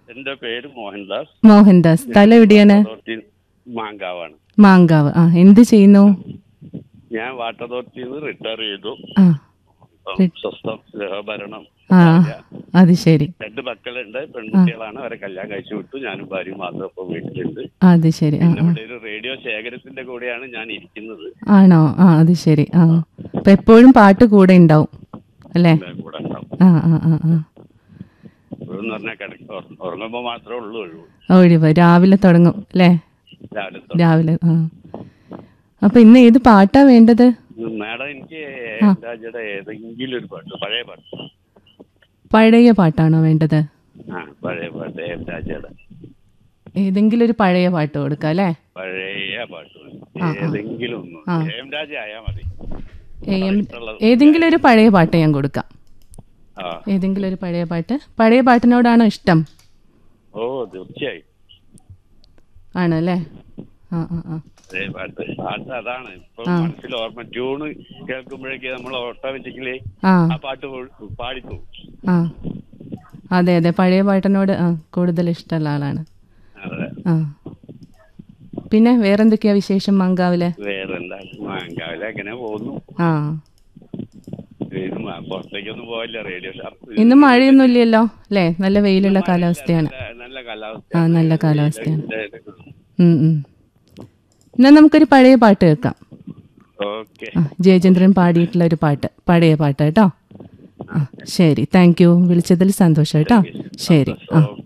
എന്റെ പേര് മോഹൻദാസ് മോഹൻദാസ് സ്ഥലം എവിടെയാണ് അതോറിറ്റി മാങ്കാവാണ് മാങ്കാവ് ആ എന്ത് ചെയ്യുന്നു ഞാൻ വാട്ടർ അതോറിറ്റിയിൽ നിന്ന് റിട്ടയർ ചെയ്തു ആ ഇപ്പം സ്വസ്ഥം ഗൃഹഭരണം ആ അത് ശരി രണ്ട് മക്കളുണ്ട് പെൺകുട്ടികളാണ് അവരെ കല്യാണം കഴിച്ചു വിട്ടു ഞാനും ഭാര്യയും മാത്രം ഇപ്പൊ വീട്ടിലുണ്ട് അത് ശരി ആ പിന്നെ ഇവിടെ ഒരു റേഡിയോ ശേഖരത്തിന്റെ കൂടെയാണ് ഞാൻ ഇരിക്കുന്നത് ആണോ ആ അത് ശരി ആ അപ്പൊ എപ്പോഴും പാട്ട് കൂടെ ഉണ്ടാവും അല്ലേ എൻ്റെ കൂടെ ഉണ്ടാവും ആ ആ ആ ആ ഇപ്പോഴെന്ന് പറഞ്ഞാൽ കിടക്ക ഉറങ്ങുമ്പോൾ മാത്രമേ ഉള്ളൂ ഒഴിവ് ഒഴിവ് രാവിലെ തുടങ്ങും അല്ലേ രാവിലെ തൊട്ട്. രാവിലെ ആ അപ്പൊ ഇന്ന് ഏത് പാട്ടാ വേണ്ടത് മാഡം എനിക്ക് രാജയുടെ ഏതെങ്കിലും ഒരു പാട്ട് പഴയ പാട്ട് പഴയ പാട്ടാണോ വേണ്ടത് ആ പഴയ പാട്ട് എം രാജയുടെ ഏതെങ്കിലും ഒരു പഴയ പാട്ട് കൊടുക്കാം അല്ലേ പഴയ പാട്ട് മതി. ഏതെങ്കിലും ഒന്ന് എം രാജ ആയാ മതി ഏ- എം- ഏതെങ്കിലും ഒരു പഴയ പാട്ട് ഞാൻ കൊടുക്കാം ആ ഏതെങ്കിലും ഒരു പഴയ പാട്ട് പഴയ പാട്ടിനോടാണോ ഇഷ്ടം ഓ തീർച്ചയായും ആണല്ലേ ആ ആ ആ പഴയ പാട്ട് പാട്ട് അതാണ് ഇപ്പൊ മനസ്സിൽ ഓർമ്മ ട്യൂണ് കേൾക്കുമ്പോഴേക്ക് നമ്മൾ ഓട്ടോമാറ്റിക്കലി ആ ആ പാട്ട് പോ- പാടിപ്പോവും ആ അതെ അതെ പഴയ പാട്ടിനോട് ആ കൂടുതൽ ഇഷ്ടമുള്ള ആളാണ് അതെ ആ പിന്നെ വേറെന്തൊക്കെയാ വിശേഷം മങ്കാവിലെ വേറെന്താ മാങ്കാവിലെ അങ്ങനെ പോകുന്നു ആ ഇത് മ- പുറത്തേക്കൊന്നും പോയില്ല റേഡിയോ ഷാപ്പ് ഇന്ന് മഴയൊന്നും ഇല്ലല്ലോ അല്ലേ നല്ല വെയിലുള്ള കാലാവസ്ഥയാണ് നല്ല- നല്ല കാലാവസ്ഥ ആ നല്ല കാലാവസ്ഥയാണ് ഉം, ഉം. എന്നാ നമുക്കൊരു പഴയ പാട്ട് കേൾക്കാം ഓക്കെ ആ ജയചന്ദ്രൻ പാടിയിട്ടുള്ള ഒരു പാട്ട് പഴയ പാട്ട് കേട്ടോ ആ ശരി താങ്ക് യു വിളിച്ചതിൽ സന്തോഷം കേട്ടോ ശരി ആ